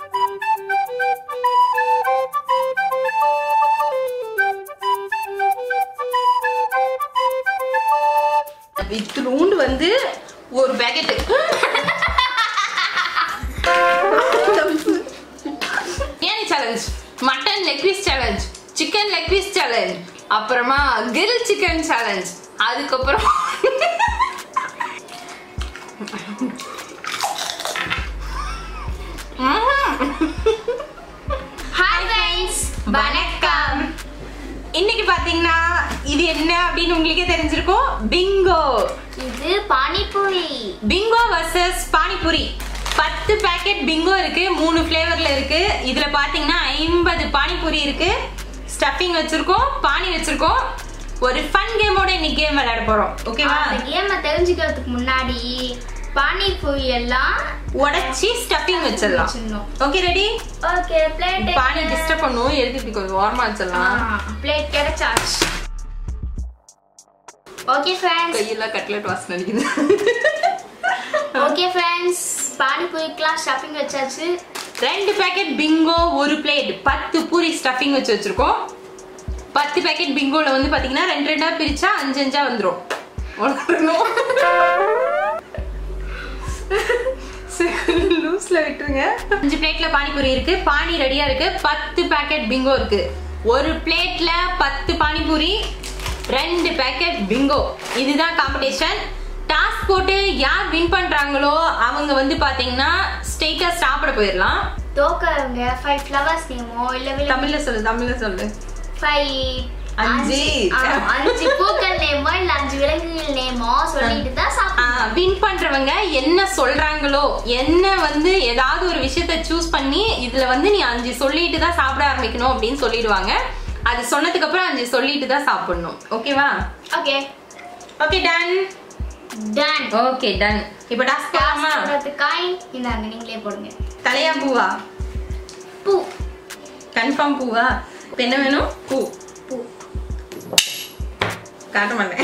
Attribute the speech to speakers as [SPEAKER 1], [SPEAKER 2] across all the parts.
[SPEAKER 1] இத்தினூண்டு வந்து ஒரு packet biryani challenge mutton leg piece challenge chicken leg piece challenge அப்புறமா grill chicken challenge அதுக்கப்புறம்
[SPEAKER 2] hi friends
[SPEAKER 1] வணக்கம் இன்னைக்கு பாத்தீங்கன்னா இது என்ன அப்படின்னு உங்களுக்கே தெரிஞ்சிருக்கும் பிங்கோ
[SPEAKER 2] இது பானிபூரி
[SPEAKER 1] பிங்கோ வர்சஸ் பானிபூரி பத்து பேக்கெட் பிங்கோ இருக்கு மூணு ஃப்ளேவர்ல இருக்கு இதுல பாத்தீங்கன்னா ஐம்பது பானிபூரி இருக்கு ஸ்டஃபிங் வச்சிருக்கோம் பானி வச்சிருக்கோம் ஒரு ஃபன் கேமோட இன்னைக்கு கேம் விளையாட போறோம் ஓகேவா
[SPEAKER 2] அந்த கேமை தெரிஞ்சுக்கிறதுக்கு முன்னாடி பானிபூரி எல்லாம்
[SPEAKER 1] உடைச்சி ஸ்டஃபிங் வச்சிடலாம்
[SPEAKER 2] வச்சிடணும்.
[SPEAKER 1] ஓகே ரெடி
[SPEAKER 2] ஓகே பிளேட்
[SPEAKER 1] பானி டிஸ்டர்ப் பண்ணுவோம் எடுத்து இப்படி கொஞ்சம் ஓரமா வச்சிடலாம்
[SPEAKER 2] பிளேட் கிடைச்சாச்சு ஓகே ஃப்ரெண்ட்ஸ்
[SPEAKER 1] கையெல்லாம் கட்லெட் வாசனை அடிக்குது
[SPEAKER 2] ஓகே ஃப்ரெண்ட்ஸ் பானிபூரிக்கெலாம் ஸ்டஃபிங் வச்சாச்சு
[SPEAKER 1] ரெண்டு பேக்கெட் பிங்கோ ஒரு பிளேட் பத்து பூரி ஸ்டஃபிங் வச்சு வச்சிருக்கோம் பத்து பேக்கெட் பிங்கோல வந்து பாத்தீங்கன்னா ரெண்டு ரெண்டா பிரிச்சா அஞ்சு அஞ்சா வந்துரும் உடனே லூஸ்ல விட்டுருங்க அஞ்சு பிளேட்ல பானிபூரி இருக்கு பானி ரெடியா இருக்கு பத்து பேக்கெட் பிங்கோ இருக்கு ஒரு பிளேட்ல பத்து பானிபூரி ரெண்டு பேக்கெட் பிங்கோ இதுதான் காம்படிஷன் டாஸ்க் போட்டு யார் வின் பண்றாங்களோ அவங்க வந்து பாத்தீங்கன்னா ஸ்ட்ரெயிட்டா சாப்பிட போயிடலாம்
[SPEAKER 2] தோக்கறவங்க ஃபைவ் ஃப்ளவர்ஸ் நேமோ இல்லை
[SPEAKER 1] தமிழ்ல சொல்லு தமிழ்ல சொல்லு
[SPEAKER 2] ஃபைவ்
[SPEAKER 1] அஞ்சு.
[SPEAKER 2] அஞ்சு பூக்கள் நேமோ இல்ல அஞ்சு விலங்குகள் நேமோ சொல்லிட்டு தான் சாப்பிடணும்
[SPEAKER 1] வின் பண்றவங்க என்ன சொல்றாங்களோ என்ன வந்து ஏதாவது ஒரு விஷயத்த சூஸ் பண்ணி இதுல வந்து நீ அஞ்சு சொல்லிட்டு தான் சாப்பிட ஆரம்பிக்கணும் அப்படின்னு சொல்லிடுவாங்க அது சொன்னதுக்கு அப்புறம் அஞ்சு சொல்லிட்டு தான் சாப்பிடணும் ஓகேவா
[SPEAKER 2] okay
[SPEAKER 1] okay done
[SPEAKER 2] done
[SPEAKER 1] okay done இப்போ டாஸ்க் போலாமா
[SPEAKER 2] காயின் இந்தாங்க நீங்களே போடுங்க
[SPEAKER 1] தலையா பூவா
[SPEAKER 2] பூ
[SPEAKER 1] கன்ஃபார்ம் பூவா இப்போ என்ன வேணும் பூ
[SPEAKER 2] பூ
[SPEAKER 1] காட்ட மாட்டேன்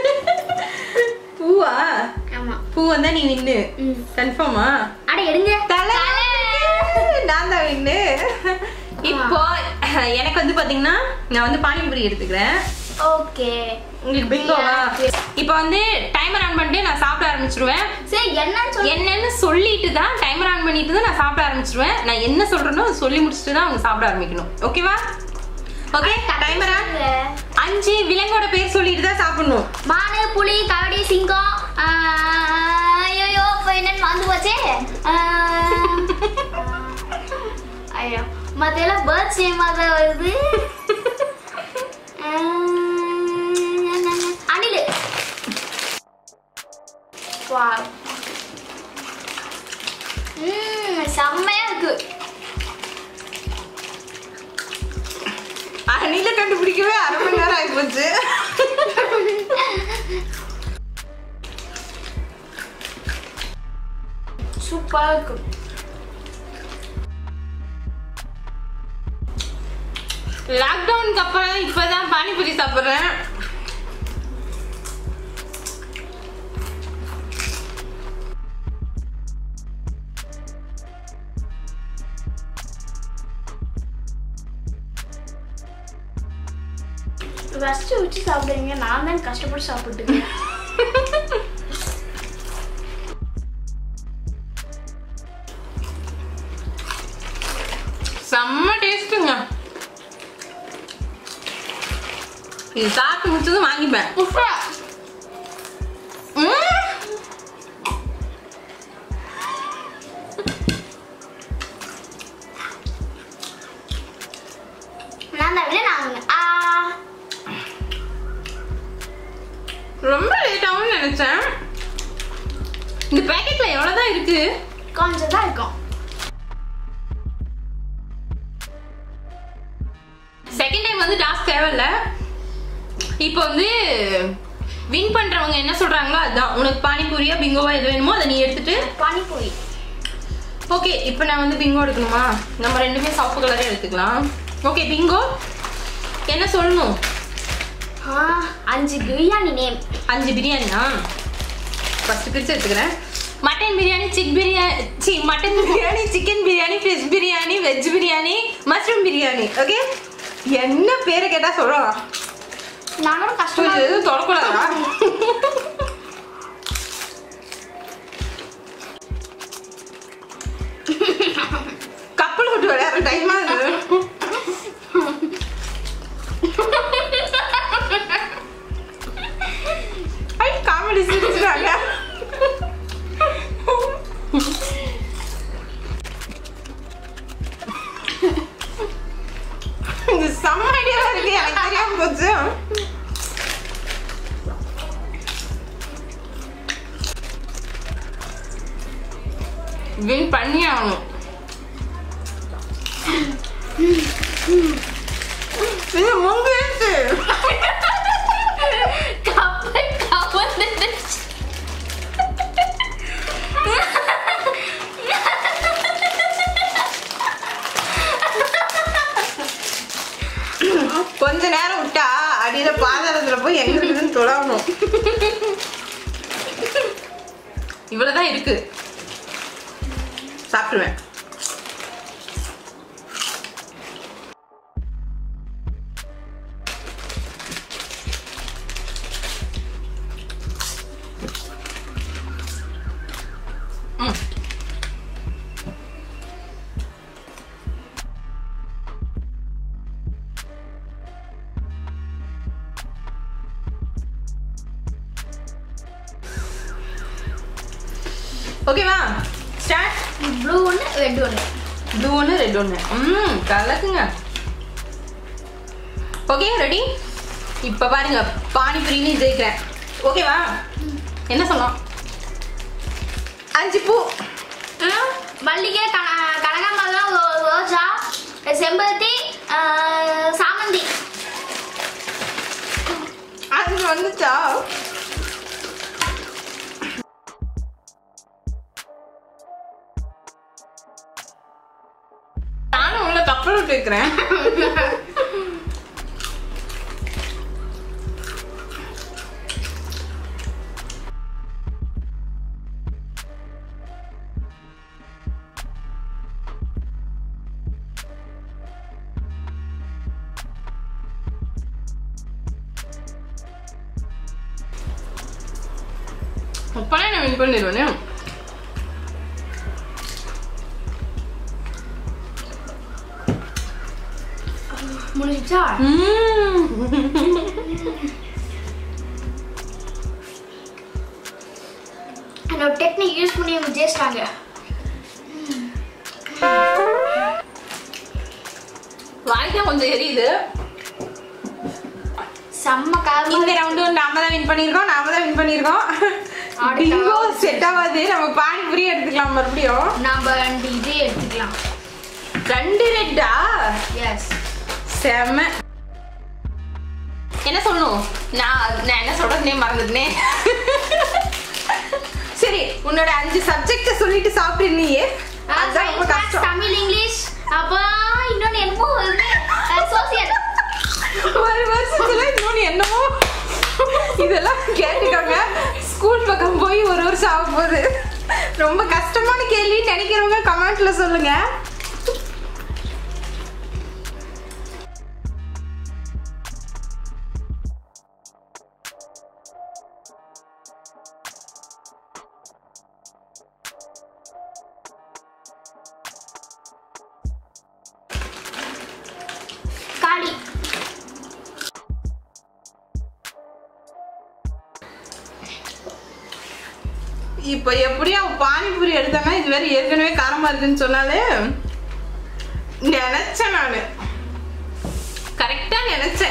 [SPEAKER 1] பூவா
[SPEAKER 2] ஆமா
[SPEAKER 1] பூ வந்தா நீ வின்னு
[SPEAKER 2] ம்.
[SPEAKER 1] கன்ஃபார்மா
[SPEAKER 2] அட எடுங்க
[SPEAKER 1] தலை நான் தான் வின்னு இப்போ எனக்கு வந்து பாத்தீங்கன்னா நான் வந்து பானிபூரி எடுத்துக்கிறேன்
[SPEAKER 2] ஓகே
[SPEAKER 1] உங்களுக்கு பிங்கோவா இப்போ வந்து டைமர் ஆன் பண்ணிட்டு நான் சாப்பிட ஆரம்பிச்சிருவேன்
[SPEAKER 2] சரி என்னன்னு சொல்லு
[SPEAKER 1] என்னன்னு சொல்லிட்டு தான் டைமர் ஆன் பண்ணிட்டு தான் நான் சாப்பிட ஆரம்பிச்சிருவேன் நான் என்ன சொல்றேனோ அதை சொல்லி முடிச்சுட்டு தான் அவங்க சாப்பிட ஆரம்பிக்கணும் ஓகேவா ஓகே டைமர் ஆன் அஞ்சு விலங்கோட பேர் சொல்லிட்டு தான் சாப்பிடணும்
[SPEAKER 2] மானு புலி கரடி சிங்கம் ஆஹ், ஐயோ இப்போ என்னன்னு மறந்து போச்சே ஆஹ், ஐயோ மத்தையெல்லாம் பேர்ட்ஸ் நேமாக தான் வருது ஆஹ், அணிலு வா ம் செம்மையா இருக்கு
[SPEAKER 1] அணில கண்டுபிடிக்கவே அரை மணி நேரம் ஆகிப்போச்சு
[SPEAKER 2] சூப்பரா இருக்கு
[SPEAKER 1] லாக்டவுனுக்கு அப்புறம் இப்பதான் பானிபூரி சாப்பிடுறேன்
[SPEAKER 2] ரசிச்சு வச்சு சாப்பிடுறீங்க நான் தான் கஷ்டப்பட்டு சாப்பிட்டுருக்கேன்
[SPEAKER 1] செம்ம டேஸ்ட்டுங்க இது சாப்பிட்டு முடிச்சதும் வாங்கிப்பேன் ம்.
[SPEAKER 2] நான் தான் விட நான் ஆ
[SPEAKER 1] ரொம்ப லேட்டாகவும் நினைச்சேன் இந்த பேக்கெட்ல எவ்வளவுதான் இருக்கு
[SPEAKER 2] கொஞ்சம் தான் இருக்கும்
[SPEAKER 1] செகண்ட் டைம் வந்து டாஸ்க் தேவையில்ல இப்போ வந்து வின் பண்றவங்க என்ன சொல்றாங்களோ அதுதான் உனக்கு பானிபூரியா பிங்கோவா எது வேணுமோ அதை நீ எடுத்துட்டு
[SPEAKER 2] பானிபூரி
[SPEAKER 1] ஓகே இப்போ நான் வந்து பிங்கோ எடுக்கணுமா நம்ம ரெண்டுமே சாப்பு கலரே எடுத்துக்கலாம் ஓகே பிங்கோ என்ன சொல்லணும்
[SPEAKER 2] ஆ அஞ்சு பிரியாணி நேம்
[SPEAKER 1] அஞ்சு பிரியாணியா ஃபர்ஸ்ட் பிரிச்சு எடுத்துக்கிறேன் மட்டன் பிரியாணி சிக் பிரியாணி சி mutton biryani chicken biryani fish biryani mushroom biryani okay என்ன பேரை கேட்டா சொல்லலாம்
[SPEAKER 2] நாங்களும் கஷ்டமா
[SPEAKER 1] கொஞ்சம் எதுவும் தொடக்கூடாதா கப்பல் விட்டு விளையாடுற டைமா இது ஐ காமெடி சிரிச்சுட்டாங்க இது செம்ம ஐடியாவா இருக்கு எனக்கு தெரியாம போச்சு வின் பண்ணி ஆகணும் இது முங்கிடுச்சு
[SPEAKER 2] கப்பல் கவர்ந்துடுச்சு
[SPEAKER 1] கொஞ்ச நேரம் விட்டா அடியில பாதாளத்துல போய் எங்க இருக்குதுன்னு தொழணும் இவ்வளவுதான் இருக்கு சாப்பிடுவேன் ம். ஓகேவா ஸ்டார்ட்
[SPEAKER 2] ப்ளூ ஒன்று ரெட் ஒன்று
[SPEAKER 1] ப்ளூ ஒன்று ரெட் ஒன்று ம் கலக்குங்க ஓகே ரெடி இப்போ பாருங்க பானிபூரின்னு ஜெயிக்கிறேன் ஓகேவா என்ன சொல்லலாம் அஞ்சு பூ
[SPEAKER 2] மல்லிகை கன கனகாம்பரம் ரோ- ரோஜா செம்பருத்தி ஆஹ், சாமந்தி
[SPEAKER 1] அது வந்துச்சா நானும் உள்ள கப்பல் விட்டு வைக்கிறேன் அப்பனா நான் வின் பண்ணிடுவேனே
[SPEAKER 2] முடிஞ்சிச்சா என்னோட டெக்னிக் யூஸ் பண்ணி இவங்க ஜெயிச்சிட்டாங்க
[SPEAKER 1] வாய்க்கா கொஞ்சம் எரியுது
[SPEAKER 2] செம்ம காரமா
[SPEAKER 1] இந்த ரவுண்டு நாம தான் வின் பண்ணிருக்கோம் நாம தான் வின் பண்ணிருக்கோம்
[SPEAKER 2] அடுத்த
[SPEAKER 1] பிங்கோ
[SPEAKER 2] round.
[SPEAKER 1] செட் ஆகாது நம்ம பானிபூரி எடுத்துக்கலாம் மறுபடியும்
[SPEAKER 2] நம்ம ரெண்டு இது எடுத்துக்கலாம்
[SPEAKER 1] ரெண்டு ரெட்டா
[SPEAKER 2] எஸ்
[SPEAKER 1] செம்ம என்ன சொல்லணும் நான் நான் என்ன சொல்றதுனே மறந்துட்டேனே சரி உன்னோட அஞ்சு சப்ஜெக்ட சொல்லிட்டு சாப்பிட்டு அதான் ரொம்ப கஷ்டம்
[SPEAKER 2] தமிழ் இங்கிலீஷ் அப்புறம் இன்னொன்று என்னமோ வந்து சோசியல்
[SPEAKER 1] ஒரு வருஷத்துல இன்னொன்னு என்னமோ இதெல்லாம் கேட்டுக்கோங்க ஸ்கூல் பக்கம் போய் ஒரு வருஷம் ஆக போகுது ரொம்ப கஷ்டமான கேள்வி நினைக்கிறவங்க கமெண்ட்ல சொல்லுங்க
[SPEAKER 2] காளி
[SPEAKER 1] இப்போ எப்படியும் அவன் பானிபூரி எடுத்தானா இது வேற ஏற்கனவே காரமா இருக்குன்னு சொன்னாலே நினைச்சேன் நானு கரெக்டா நினைச்சேன்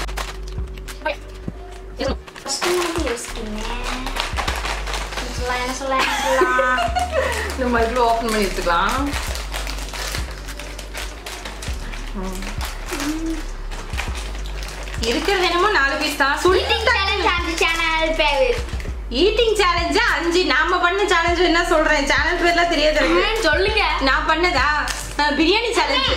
[SPEAKER 2] கஷ்டமாக யோசிக்கிறீங்க என்ன சொல்லலாம் என்ன சொல்லலாம் என்ன சொல்லலாம்
[SPEAKER 1] நம்ம இதுல ஓபன் பண்ணி எடுத்துக்கலாம் இருக்கிறது என்னமோ நாலு பீஸ் தான்
[SPEAKER 2] ஈட்டிங் சேலஞ்ச் அந்த சேனல் பேரு
[SPEAKER 1] ஈட்டிங் சேலஞ்சா அஞ்சு நாம பண்ண சேலஞ்ச் என்ன சொல்றேன் சேனல் பேர்லாம் தெரியாது எனக்கு.
[SPEAKER 2] ம், சொல்லுங்க
[SPEAKER 1] நான் பண்ணதா அஹ், பிரியாணி சேலஞ்ச்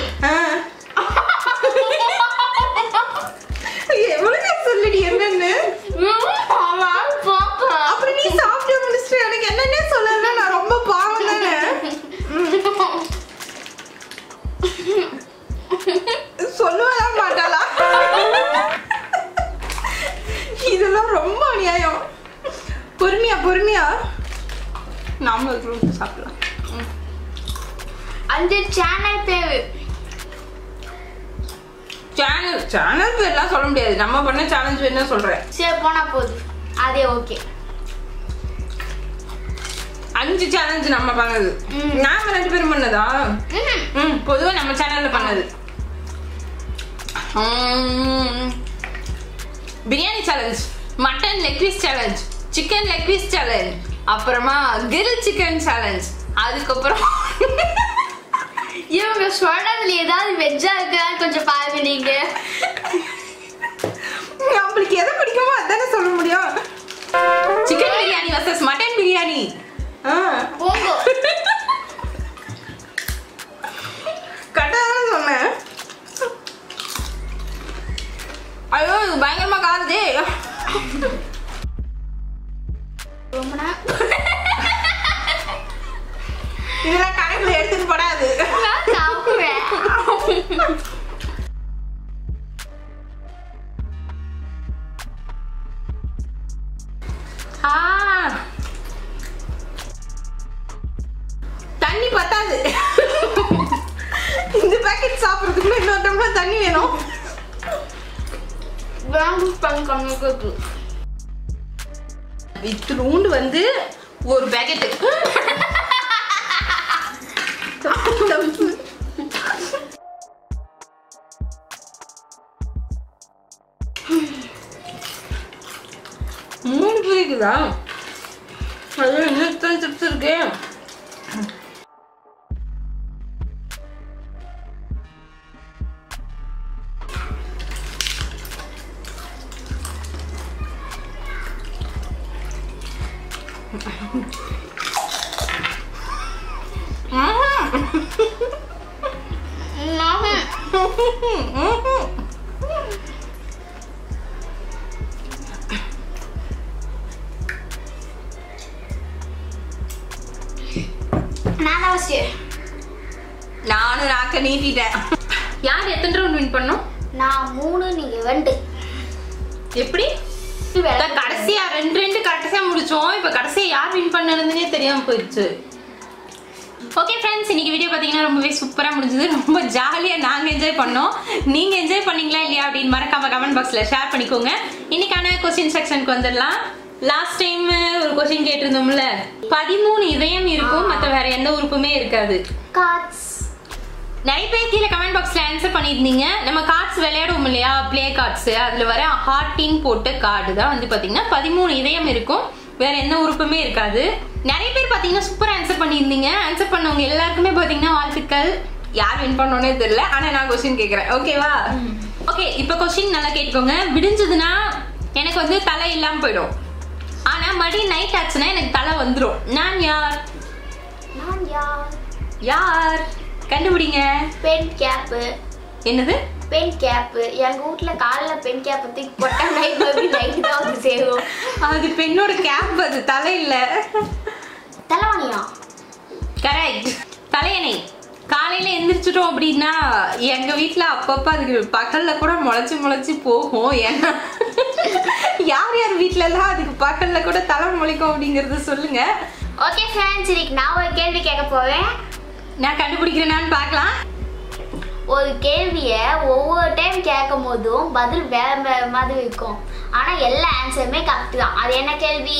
[SPEAKER 1] எவ்வளவு சொல்லிடி என்னன்னு
[SPEAKER 2] ம், ஆமா, பாப்பா.
[SPEAKER 1] அப்படி நீ சாப்பிட்டு முடிச்சுட்டு எனக்கு என்னன்னே சொல்லல நான் ரொம்ப பாவம் தானே
[SPEAKER 2] அஞ்சு சேனல் பேரு
[SPEAKER 1] சேனல் சேனல் பேர்லாம் சொல்ல முடியாது நம்ம பண்ண சேலஞ்ச் வேணும் சொல்றேன்
[SPEAKER 2] சரி போனா போகுது அதே ஓகே
[SPEAKER 1] அஞ்சு சேலஞ்ச் நம்ம பண்ணது
[SPEAKER 2] ம்.
[SPEAKER 1] நாம ரெண்டு பேரும் பண்ணதா
[SPEAKER 2] ம்
[SPEAKER 1] ம் பொதுவா நம்ம சேனல்ல பண்ணது ம், biryani challenge mutton leg piece challenge chicken leg piece challenge அப்புறமா கிரில் சிக்கன் சேலஞ்ச் அதுக்கப்புறம்
[SPEAKER 2] இவங்க சொல்றதுல ஏதாவது வெஜ்ஜா இருக்குதான்னு கொஞ்சம் பாருங்க நீங்க
[SPEAKER 1] நம்மளுக்கு எதை பிடிக்குமோ அதானே சொல்ல முடியும் chicken biryani versus mutton biryani ஆ
[SPEAKER 2] போங்க
[SPEAKER 1] கரெக்டாக தானே சொன்னேன் ஐயோ இது பயங்கரமா காருதே
[SPEAKER 2] ரொம்ப நேரம்
[SPEAKER 1] இதெல்லாம் கணக்குல எடுத்துட்டு போடாது
[SPEAKER 2] நான் சாப்பிடுறேன்
[SPEAKER 1] ஆ. தண்ணி பத்தாது இந்த பாக்கெட் சாப்பிடுறதுக்குள்ள இன்னொரு டம்ளர் தண்ணி வேணும்
[SPEAKER 2] பேங்க் பண்ணி கம்மிக்கு
[SPEAKER 1] இத்தினூண்டு வந்து ஒரு பேக்கெட் மூணு பிரிக்குதா அது இன்னும் சிப்ஸ் இருக்கு
[SPEAKER 2] நான் அவசியம்
[SPEAKER 1] நானும் நாக்க நீட்டிட்டேன் யார் எத்தனை ரவுண்ட் வின் பண்ணோம்
[SPEAKER 2] நான் மூணு நீங்க ரெண்டு
[SPEAKER 1] எப்படி அதான் கடைசியா ரெண்டு ரெண்டு கடைசியா முடிச்சோம் இப்ப கடைசியா யார் வின் பண்ணதுன்னே தெரியாம போயிடுச்சு ஓகே ஃப்ரெண்ட்ஸ் இன்னைக்கு வீடியோ பார்த்தீங்கன்னா ரொம்பவே சூப்பராக முடிஞ்சது ரொம்ப ஜாலியாக நாங்கள் என்ஜாய் பண்ணோம் நீங்கள் என்ஜாய் பண்ணீங்களா இல்லையா அப்படின்னு மறக்காம கமெண்ட் பாக்ஸில் ஷேர் பண்ணிக்கோங்க இன்னைக்கான கொஸ்டின் செக்ஷனுக்கு வந்துடலாம் லாஸ்ட் டைம் ஒரு கொஸ்டின் கேட்டிருந்தோம்ல பதிமூணு இதயம் இருக்கும் மற்ற வேற எந்த உறுப்புமே இருக்காது
[SPEAKER 2] கார்ட்ஸ்
[SPEAKER 1] நிறைய பேர் கீழே கமெண்ட் பாக்ஸ்ல ஆன்சர் பண்ணியிருந்தீங்க நம்ம கார்ட்ஸ் விளையாடுவோம் இல்லையா ப்ளே கார்ட்ஸ் அதுல வர ஹார்ட்டின் போட்ட கார்டு தான் வந்து பாத்தீங்கன்னா பதிமூணு இதயம் இருக்கும் வேற எந்த உறுப்புமே இருக்காது நிறைய பேர் பாத்தீங்கன்னா சூப்பர் ஆன்சர் பண்ணியிருந்தீங்க ஆன்சர் பண்ணவங்க எல்லாருக்குமே பாத்தீங்கன்னா வாழ்த்துக்கள் யார் வின் பண்ணோன்னே தெரியல ஆனா நான் கொஸ்டின் கேக்குறேன் ஓகேவா ஓகே இப்போ கொஸ்டின் நல்லா கேட்டுக்கோங்க விடிஞ்சதுன்னா எனக்கு வந்து தலை இல்லாம போயிடும் ஆனா மறுபடியும் நைட் ஆச்சுன்னா எனக்கு தலை வந்துரும் நான் யார்
[SPEAKER 2] நான் யார்
[SPEAKER 1] யார் கண்டுபிடிங்க
[SPEAKER 2] பென் கேப்பு
[SPEAKER 1] என்னது
[SPEAKER 2] பென் கேப்பு எங்க வீட்ல காலைல பென் கேப் தூக்கி போட்டா நைட் மறுபடியும் நைட் தான் வந்து சேரும்
[SPEAKER 1] அது பெண்ணோட கேப் அது தலை இல்ல
[SPEAKER 2] தலைவாணியா
[SPEAKER 1] கரெக்ட் தலையணை காலையில எந்திரிச்சிட்டோம் அப்படின்னா எங்க வீட்ல அப்பப்ப அதுக்கு பகல்ல கூட முளைச்சு முளைச்சு போகும் ஏன்னா யார் யார் வீட்ல எல்லாம் அதுக்கு பகல்ல கூட தலை முளைக்கும் அப்படிங்கறத சொல்லுங்க
[SPEAKER 2] ஓகே ஃப்ரெண்ட்ஸ் இன்னைக்கு நான் ஒரு கேள்வி கேட்க போவேன்
[SPEAKER 1] நான் கண்டுபிடிக்கிறேனான்னு பார்க்கலாம்
[SPEAKER 2] ஒரு கேள்வியை ஒவ்வொரு டைம் கேட்கும் போதும் பதில் வேற வேற மாதிரி இருக்கும் ஆனா எல்லா ஆன்சருமே கரெக்ட் தான் அது என்ன கேள்வி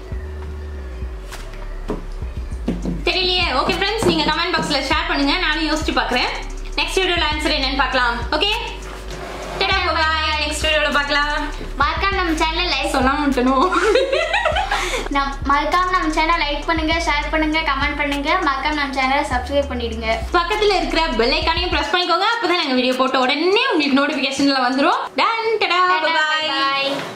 [SPEAKER 1] தெரியலையே ஓகே ஃப்ரெண்ட்ஸ் நீங்க கமெண்ட் பாக்ஸ்ல ஷேர் பண்ணுங்க நானும் யோசிச்சு பார்க்கறேன் நெக்ஸ்ட் வீடியோல ஆன்சர் என்னன்னு பார்க்கலாம் ஓகே டடா பாய் நெக்ஸ்ட் வீடியோல பார்க்கலாம்
[SPEAKER 2] மறக்காம நம்ம சேனலை லைக்
[SPEAKER 1] சொல்லாம விட்டணும்
[SPEAKER 2] நம் மறக்காம நம்ம சேனலை லைக் பண்ணுங்க ஷேர் பண்ணுங்க கமெண்ட் பண்ணுங்க மறக்காம நம்ம சேனலை சப்ஸ்கிரைப் பண்ணிடுங்க
[SPEAKER 1] பக்கத்துல இருக்கிற பெல் ஐக்கானையும் பிரஸ் பண்ணிக்கோங்க அப்பதான் நாங்க வீடியோ போட்ட உடனே உங்களுக்கு நோட்டிபிகேஷன்ல வந்துரும் டன் டடா
[SPEAKER 2] Bye
[SPEAKER 1] பை
[SPEAKER 2] bye.